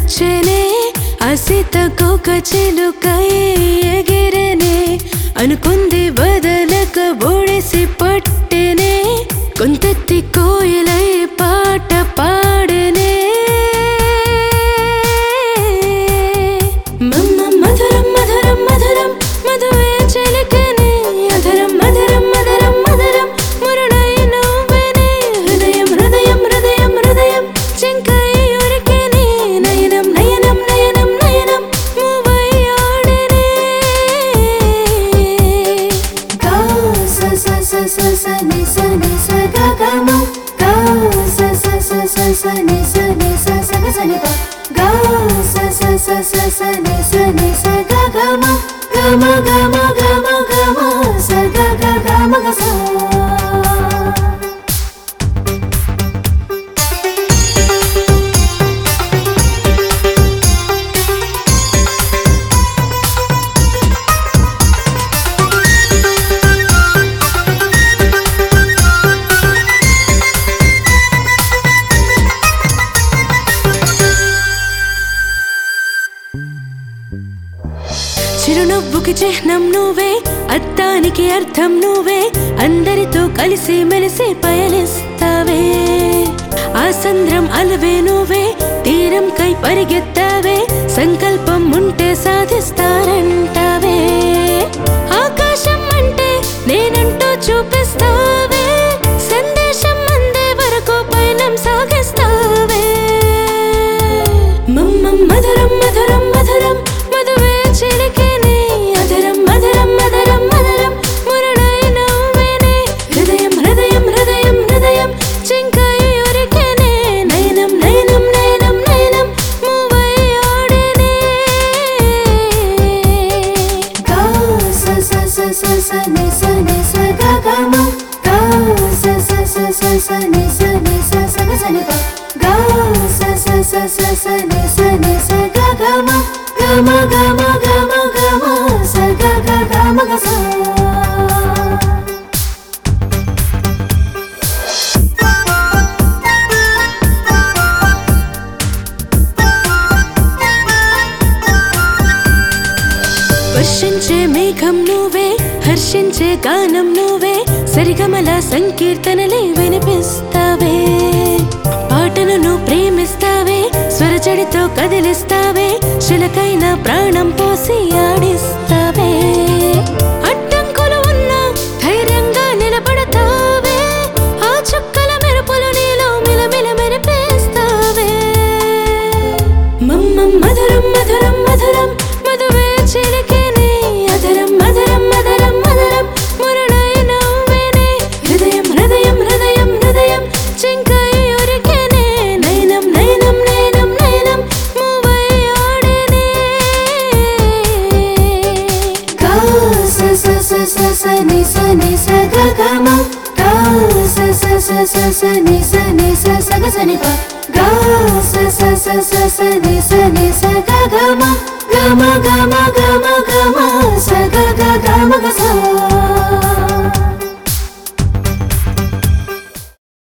వచ్చేనే అసితకొక చిలుకై ఎగిరనే అనుకుంది వదలక బొడిసి పట్టెనే కొంతెత్తి కోయిలై పాట పాడనే మమ్మ మధురం మధురం మధురం మధువే చిలికనే అధరం మధురం మధురం మధురం మురుడై నువ్వెనే హృదయం హృదయం హృదయం హృదయం చెంకై ఉరికెనే నయనం నయనం నయనం నయనం మూవై ఆడెనే గా స స స స స ని స ని స గ గ మ గా స స స స స ని స ని స స గ స ని ప గా స స స స స ని స ని స గ గ మ గ మ గ మ గ మ గ మ స గ గ గ మ గ స చిరునవ్వుకి చిహ్నం నువ్వే అర్థానికి అర్థం నువ్వే అందరితో కలిసి మెలిసి పయనిస్తావే ఆ సంద్రం అలవే నువ్వే తీరం కై పరిగెత్తావే సంకల్పం ఉంటే సాధిస్తారంటావే ఆకాశం అంటే నేనంటూ చూపిస్తావే సందేశం అందే వరకు పయనం సాగిస్తావే మమ్మం మధురం మధురం మధురం మధువే చిలికేనే అధరం మధురం మధురం మధురం మురళై నవ్వేనే హృదయం హృదయం హృదయం హృదయం చెంకై ఉరికేనే నయనం నయనం నయనం నయనం మూవై ఆడేనే గా స స స స స ని స ని స గ గ మ గా స స స స స ని స ని స స గ స ని ప గా స స స స స ని స ని స గ గ మ గ మ గ మ గ మ గ మ స గ గ గ మ గ స వర్షించే మేఘం నువ్వే హర్షించే గానం నువ్వే సరిగమల సంకీర్తనలే వినిపిస్తావే పాటను నువ్వు ప్రేమిస్తావే స్వరజడితో కదిలిస్తావే శిలకైన ప్రాణం పోసి ఆడిస్తావే అడ్డంకులు ఉన్నా ధైర్యంగా నిలబడతావే ఆ చుక్కల మెరుపులు నీలో మిలమిల మెరిపేస్తావే మమ్మం మధురం మధురం మధురం మధువే చిలికేనే అధరం మధురం మధురం మధురం మురళై నవ్వేనే హృదయం హృదయం హృదయం హృదయం చెంకై ఉరికేనే నయనం నయనం నయనం నయనం మూవై ఆడేనే గా స స స స స ని స ని స గ గ మ గా స స స స స ని స ని స స గ స ని ప గా స స స స స ని స ని స గ గ మ గ మ గ మ గ మ గ మ స గ గ గ మ గ స